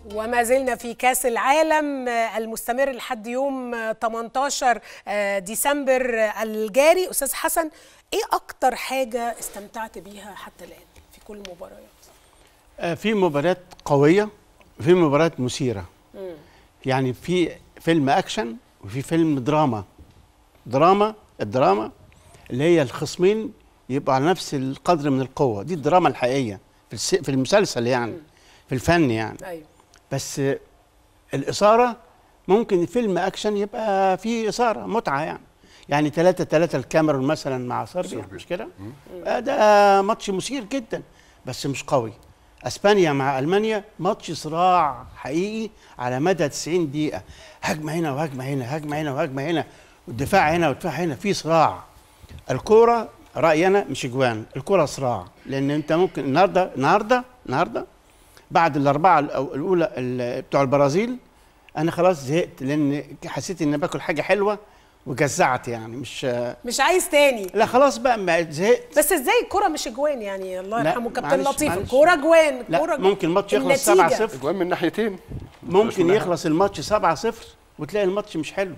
وما زلنا في كاس العالم المستمر لحد يوم 18 ديسمبر الجاري استاذ حسن ايه اكتر حاجه استمتعت بيها حتى الان في كل المباريات في مباريات قويه وفي مباريات مثيره يعني في فيلم اكشن وفي فيلم دراما دراما الدراما اللي هي الخصمين يبقوا على نفس القدر من القوه دي الدراما الحقيقيه في الس... في المسلسل يعني في الفن يعني ايوه بس الاثاره ممكن فيلم اكشن يبقى فيه اثاره متعه يعني يعني 3 3 الكاميرون مثلا مع صربيا مش كده آه ده ماتش مثير جدا بس مش قوي اسبانيا مع المانيا ماتش صراع حقيقي على مدى 90 دقيقه هجمه هنا وهجمه هنا هجمه هنا وهجمه هنا والدفاع هنا والدفاع هنا في صراع الكوره رايي انا مش اجوان الكوره صراع لان انت ممكن النهارده النهارده النهارده بعد الاربعه الاولى بتوع البرازيل انا خلاص زهقت لان حسيت اني باكل حاجه حلوه وجزعت يعني مش مش عايز تاني لا خلاص بقى ما زهقت بس ازاي الكوره مش اجوان يعني الله لا، يرحمه كابتن معلش، لطيف معلش. الكوره جوان لا الكوره ممكن الماتش يخلص النتيجة. 7 0 اجوان من ناحيتين ممكن منها. يخلص الماتش 7 0 وتلاقي الماتش مش حلو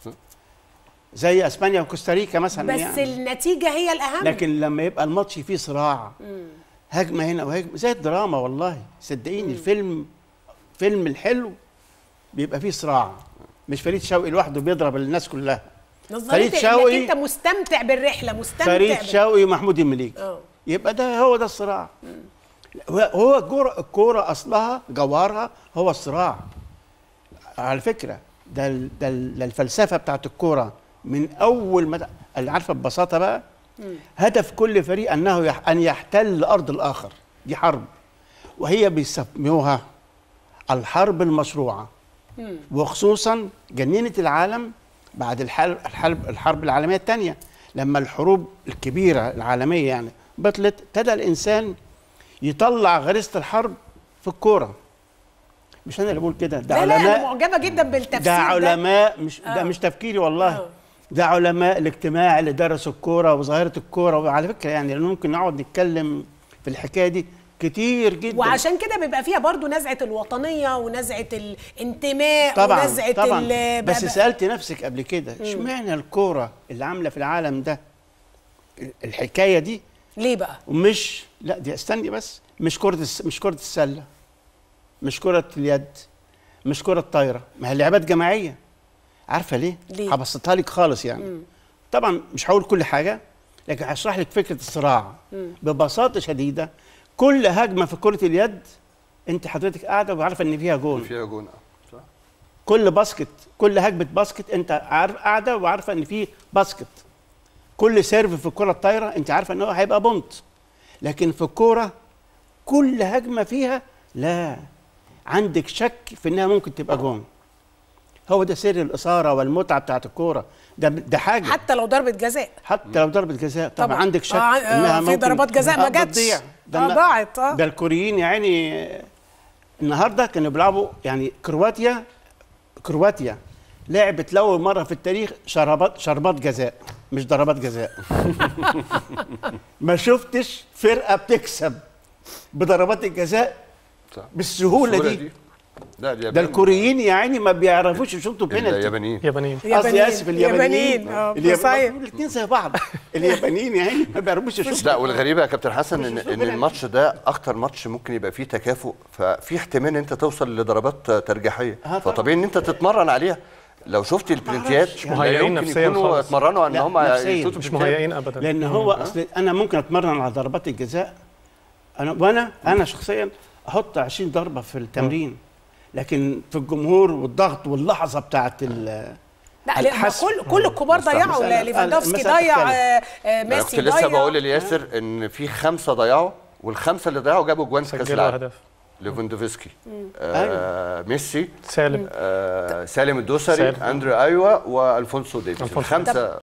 زي اسبانيا وكوستاريكا مثلا بس يعني النتيجه هي الاهم لكن لما يبقى الماتش فيه صراع هجمه هنا وهجمه زي الدراما والله صدقيني الفيلم فيلم الحلو بيبقى فيه صراع مش فريد شوقي لوحده بيضرب الناس كلها نظريه فريد انك شوقي- انت مستمتع بالرحله مستمتع فريد بال- شوقي ومحمود المليجي اه يبقى ده هو ده الصراع هو- هو الكوره الكوره اصلها جوهرها هو الصراع على فكره ده ال- ده ال- ده الفلسفه بتاعت الكوره من اول ما اللي عارفه ببساطه بقى هدف كل فريق انه يح ان يحتل ارض الاخر دي حرب وهي بيسموها الحرب المشروعه وخصوصا جننت العالم بعد الحرب الحرب, الحرب العالميه الثانيه لما الحروب الكبيره العالميه يعني بطلت ابتدى الانسان يطلع غريزه الحرب في الكوره مش انا اللي بقول كده ده لا لا انا علماء معجبه جدا بالتفسير ده علماء مش آه. ده مش تفكيري والله آه. ده علماء الاجتماع اللي درسوا الكوره وظاهره الكوره وعلى فكره يعني لأن ممكن نقعد نتكلم في الحكايه دي كتير جدا وعشان كده بيبقى فيها برضو نزعه الوطنيه ونزعه الانتماء طبعا ونزعه طبعا ال- بس بقى- سالت نفسك قبل كده اشمعنى الكوره اللي عامله في العالم ده الحكايه دي ليه بقى ومش لا دي استني بس مش كره الس... مش كره السله مش كره اليد مش كره الطايره ما هي لعبات جماعيه عارفه ليه؟ ليه؟ هبسطها لك خالص يعني طبعا مش هقول كل حاجه لكن هشرح لك فكره الصراع ببساطه شديده كل هجمه في كره اليد انت حضرتك قاعده وعارفه ان فيها جول فيها جون اه صح كل باسكت كل هجمه باسكت انت عارف قاعده وعارفه ان في باسكت كل سيرف في الكره الطايره انت عارفه ان هو هيبقى بونت لكن في الكوره كل هجمه فيها لا عندك شك في انها ممكن تبقى جون هو ده سر الاثاره والمتعه بتاعت الكوره ده ده حاجه حتى لو ضربه جزاء حتى لو ضربه جزاء طبعا, طبعا. عندك شك آه، آه، انها في ممكن ضربات جزاء ما آه، جاتش. بتضيع. ده آه، النا- ضاعت، آه. ده الكوريين يعني النهارده كانوا بيلعبوا يعني كرواتيا كرواتيا لعبت لاول مره في التاريخ شربات شربات جزاء مش ضربات جزاء ما شفتش فرقه بتكسب بضربات الجزاء صح بالسهوله السهولة دي لا دي ده الكوريين يا عيني ما بيعرفوش يشوطوا بينالتي اليابانيين يابانيين قصدي اسف اليابانيين اه صحيح الاثنين زي بعض اليابانيين يا عيني ما بيعرفوش يشوطوا لا والغريبه يا كابتن حسن ان مش ان ربنا الماتش ده اكتر ماتش ممكن يبقى فيه تكافؤ ففي احتمال ان انت توصل لضربات ترجيحيه طبعا. فطبيعي ان انت تتمرن عليها لو شفت البرنتيات مش لا مهيئين يمكن نفسياً يكونوا خالص. اتمرنوا ان لا، هم نفسياً. يشوطوا مش برنتيات. مهيئين ابدا لان هو اصل انا ممكن اتمرن على ضربات الجزاء انا وانا انا شخصيا احط 20 ضربه في التمرين لكن في الجمهور والضغط واللحظه بتاعت ال لا لأن الحسم. كل كل الكبار بس ضيعوا المسألة- ليفاندوفسكي المسألة ضيع تختلف. آه، آه، انا ميسي كنت لسه ضيع بقول لياسر ان في خمسه ضيعوا والخمسه اللي ضيعوا جابوا جوان في كاس سجلوا العالم هدف ليفاندوفسكي آه ميسي سالم آه سالم الدوسري سالم. اندرو ايوا والفونسو ديفيس ألفونسو. الخمسه